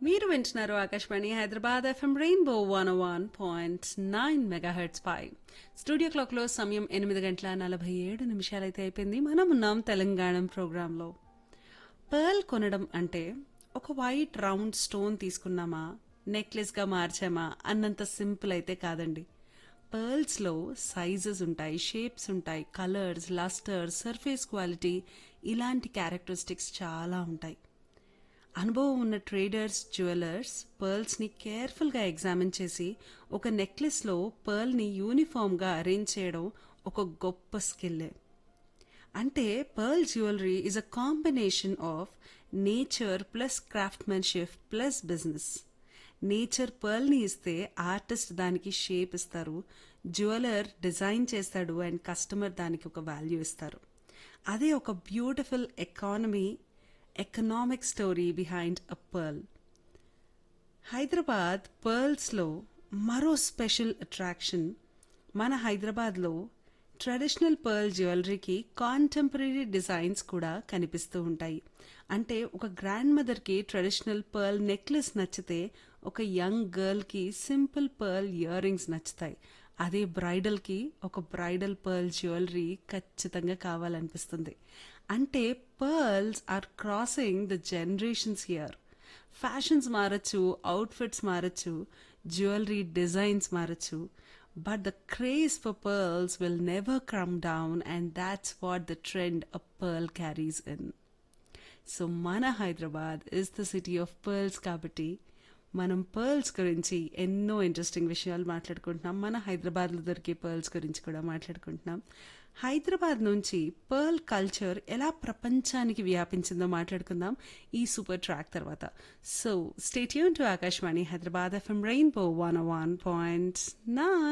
మీరు వింటున్నారు Akashvani Hyderabad FM rainbow one one point nine megahertz పై స్టూడియో క్లాక్లో సమయం ఎనిమిది గంటల నలభై ఏడు నిమిషాలైతే అయిపోయింది మనం ఉన్నాం తెలంగాణ ప్రోగ్రాంలో పర్ల్ కొనడం అంటే ఒక వైట్ రౌండ్ స్టోన్ తీసుకున్నామా నెక్లెస్గా మార్చామా అన్నంత సింపుల్ అయితే కాదండి పర్ల్స్లో సైజెస్ ఉంటాయి షేప్స్ ఉంటాయి కలర్స్ లస్టర్ సర్ఫేస్ క్వాలిటీ ఇలాంటి క్యారెక్టరిస్టిక్స్ చాలా ఉంటాయి అనుభవం ఉన్న ట్రేడర్స్ జ్యువెలర్స్ పర్ల్స్ని కేర్ఫుల్గా ఎగ్జామిన్ చేసి ఒక నెక్లెస్లో పర్ల్ని యూనిఫామ్గా అరేంజ్ చేయడం ఒక గొప్ప స్కిల్లే అంటే pearl jewellery is a combination of nature plus craftsmanship plus business nature పర్ల్ని ఇస్తే ఆర్టిస్ట్ దానికి షేప్ ఇస్తారు జ్యువెలర్ డిజైన్ చేస్తాడు అండ్ కస్టమర్ దానికి ఒక వాల్యూ ఇస్తారు అదే ఒక beautiful economy economic story behind a pearl Hyderabad పర్ల్స్లో మరో స్పెషల్ అట్రాక్షన్ మన హైదరాబాద్లో ట్రెడిషనల్ పర్ల్ జ్యువెలరీకి కాంటెంపరీ డిజైన్స్ కూడా కనిపిస్తూ ఉంటాయి అంటే ఒక గ్రాండ్ మదర్కి ట్రెడిషనల్ పర్ల్ నెక్లెస్ నచ్చితే ఒక యంగ్ గర్ల్కి సింపుల్ పర్ల్ ఇయర్ రింగ్స్ నచ్చుతాయి అదే బ్రైడల్కి ఒక బ్రైడల్ పర్ల్ జ్యువెలరీ ఖచ్చితంగా కావాలనిపిస్తుంది అంటే pearls are crossing the generations here fashions మారచ్చు అవుట్ఫిట్స్ మారచ్చు జ్యువెలరీ డిజైన్స్ మారచ్చు but the craze for pearls will never come down and that's what the trend a pearl carries in so మన Hyderabad is the city of pearls కాబట్టి మనం pearls గురించి ఎన్నో interesting విషయాలు మాట్లాడుకుంటున్నాం మన హైదరాబాద్లో దొరికే పర్ల్స్ గురించి కూడా మాట్లాడుకుంటున్నాం హైదరాబాద్ నుంచి పర్ల్ కల్చర్ ఎలా ప్రపంచానికి వ్యాపించిందో మాట్లాడుకుందాం ఈ సూపర్ ట్రాక్ తర్వాత so stay tune to Akashvani Hyderabad FM rainbow one one point నా